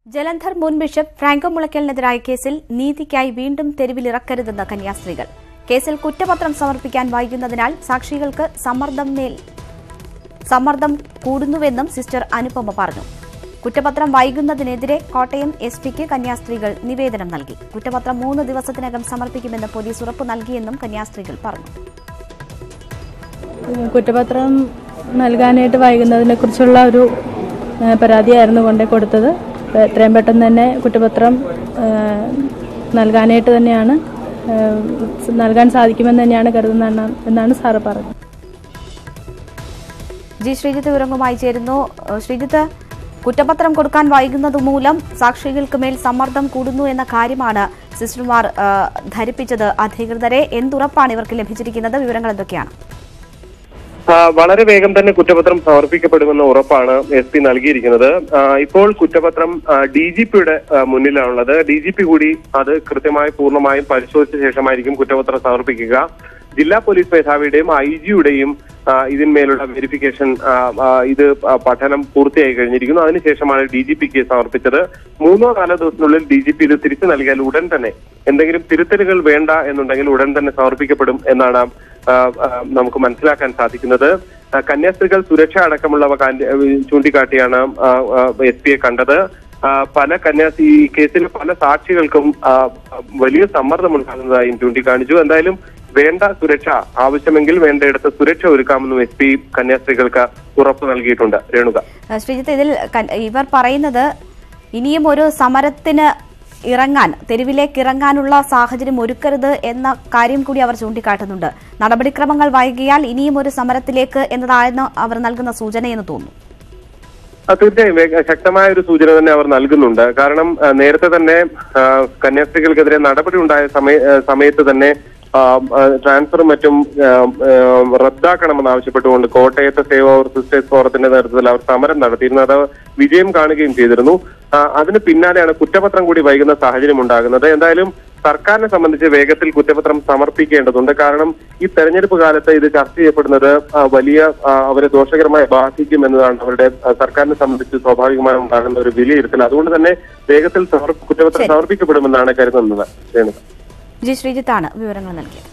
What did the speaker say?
ജലന്ധർ മുൻ bishop Franco മുളയ്ക്കലിനെതിരായ കേസിൽ നീതിക്കായി വീണ്ടും തെരുവിലിറക്കരുതെന്ന് കന്യാസ്ത്രീകൾ കേസിൽ കുറ്റപത്രം സമർപ്പിക്കാൻ വൈകുന്നതിനാൽ സാക്ഷികൾക്ക് സമ്മർദ്ദം മേൽ സമ്മർദ്ദം കൂടുന്നുവെന്നും സിസ്റ്റർ അനുപമ പറഞ്ഞു കുറ്റപത്രം വൈകുന്നതിനെതിരെ കോട്ടയം എസ് പിക്ക് കന്യാസ്ത്രീകൾ നിവേദനം നൽകി കുറ്റപത്രം മൂന്ന് ദിവസത്തിനകം സമർപ്പിക്കുമെന്ന് പോലീസ് ഉറപ്പു നൽകിയെന്നും കന്യാസ്ത്രീകൾ പറഞ്ഞു കുറ്റപത്രം നൽകാനായിട്ട് വൈകുന്നതിനെ കുറിച്ചുള്ള ഒരു ഏഹ്, പരാതിയായിരുന്നു കൊണ്ടേ കൊടുത്തത് ഏഹ്, എത്രയും പെട്ടെന്ന് തന്നെ കുറ്റപത്രം ഏഹ്, നൽകാനായിട്ട് തന്നെയാണ് ഏഹ്, നൽകാൻ സാധിക്കുമെന്ന് തന്നെയാണ് കരുതുന്നത് എന്നാണ് സാറ് പറഞ്ഞത് ജി ശ്രീജിത്ത് വിവരങ്ങളുമായി ചേരുന്നു ഏഹ് ശ്രീജിത്ത് കുറ്റപത്രം കൊടുക്കാൻ വൈകുന്നത് മൂലം സാക്ഷികൾക്ക് മേൽ സമ്മർദ്ദം കൂടുന്നു എന്ന കാര്യമാണ് സിസ്റ്റർമാർ ഏഹ്, ധരിപ്പിച്ചത് അധികൃതരെ എന്തുറപ്പാണ് ഇവർക്ക് ലഭിച്ചിരിക്കുന്നത് വിവരങ്ങൾ എന്തൊക്കെയാണ് ആ, വളരെ വേഗം തന്നെ കുറ്റപത്രം സമർപ്പിക്കപ്പെടുമെന്ന ഉറപ്പാണ് എസ് പി നൽകിയിരിക്കുന്നത് ആ, ഇപ്പോൾ കുറ്റപത്രം ഡി ജി പിയുടെ മുന്നിലാണുള്ളത് ഡി ജി പി കൂടി അത് കൃത്യമായി പൂർണ്ണമായും പരിശോധിച്ച ശേഷമായിരിക്കും കുറ്റപത്രം സമർപ്പിക്കുക ജില്ലാ പോലീസ് മേധാവിയുടെയും ഐ ജിയുടെയും ഇതിന്മേലുള്ള വെരിഫിക്കേഷൻ ആ, ആ, ഇത് ആ, പഠനം പൂർത്തിയായി കഴിഞ്ഞിരിക്കുന്നു അതിനുശേഷമാണ് ഡി ജി പിക്ക് സമർപ്പിച്ചത് മൂന്നോ നാലോ ദിവസത്തിനുള്ളിൽ ഡി ജി പി ഇത് തിരിച്ചു നൽകിയാൽ ഉടൻ തന്നെ എന്തെങ്കിലും തിരുത്തലുകൾ വേണ്ട എന്നുണ്ടെങ്കിൽ ഉടൻ തന്നെ സമർപ്പിക്കപ്പെടും എന്നാണ് ആ, ആ, നമുക്ക് മനസ്സിലാക്കാൻ സാധിക്കുന്നത് ആ, കന്യാസ്ത്രീകൾ സുരക്ഷ അടക്കമുള്ളവ കാന്യ- ചൂണ്ടിക്കാട്ടിയാണ് എസ് പിയെ കണ്ടത് ആ, പല കന്യാസ്ത്രീ ഈ കേസിലെ പല സാക്ഷികൾക്കും ആ, വലിയ സമ്മർദ്ദമുണ്ടാകുന്നതായും ചൂണ്ടിക്കാണിച്ചു എന്തായാലും വേണ്ട സുരക്ഷ ആവശ്യമെങ്കിൽ വേണ്ടയിടത്ത് സുരക്ഷ ഒരുക്കാമെന്നും എസ് പി കന്യാസ്ത്രീകൾക്ക് ഉറപ്പ് നൽകിയിട്ടുണ്ട് രേണുക ഏഹ് ശ്രീജിത്ത് ഇതിൽ കൻ- ഇവർ പറയുന്നത് ഇനിയും ഒരു സമരത്തിന് ഇറങ്ങാൻ തെരുവിലേക്ക് ഇറങ്ങാനുള്ള സാഹചര്യം ഒരുക്കരുത് എന്ന കാര്യം കൂടി അവർ ചൂണ്ടിക്കാട്ടുന്നുണ്ട് നടപടിക്രമങ്ങൾ വൈകിയാൽ ഇനിയും ഒരു സമരത്തിലേക്ക് എന്നതായിരുന്നു അവർ നൽകുന്ന സൂചനയെന്ന് തോന്നുന്നു ആ, തീർച്ചയായും വേ- ശക്തമായ ഒരു സൂചന തന്നെ അവർ നൽകുന്നുണ്ട് കാരണം ആ, നേരത്തെ തന്നെ ആ, കന്യാസ്ത്രീകൾക്കെതിരെ നടപടി ഉണ്ടായ സമയ ആ, സമയത്ത് തന്നെ ആ, ആ, ട്രാൻസ്ഫറും മറ്റും ആ, ആ, റദ്ദാക്കണമെന്ന് ആവശ്യപ്പെട്ടുകൊണ്ട് കോട്ടയത്തെ സേവ് അവർ സിസ്റ്റേഴ്സ് ഫോറത്തിന്റെ നേതൃത്വത്തിൽ അവർ സമരം നടത്തിയിരുന്നു അത് വിജയം കാണുകയും ചെയ്തിരുന്നു ആ, അതിന് പിന്നാലെയാണ് കുറ്റപത്രം കൂടി വൈകുന്ന സാഹചര്യം ഉണ്ടാകുന്നത് എന്തായാലും സർക്കാരിനെ സംബന്ധിച്ച് വേഗത്തിൽ കുറ്റപത്രം സമർപ്പിക്കേണ്ടതുണ്ട് കാരണം ഈ തെരഞ്ഞെടുപ്പ് കാലത്ത് ഇത് ചർച്ച ചെയ്യപ്പെടുന്നത് ആ, വലിയ ആ, അവരെ ദോഷകരമായി ബാധിക്കും എന്നതാണ് അവരുടെ ആ, സർക്കാരിനെ സംബന്ധിച്ച് സ്വാഭാവികമായി ഉണ്ടാകുന്ന ഒരു വിലയിരുത്തൽ അതുകൊണ്ട് തന്നെ വേഗത്തിൽ സമർ- കുറ്റപത്രം ശരി. സമർപ്പിക്കപ്പെടുമെന്നാണ് കരുതുന്നത് രേണുക ജി ശ്രീജിത്താണ് വിവരങ്ങൾ നൽകിയത്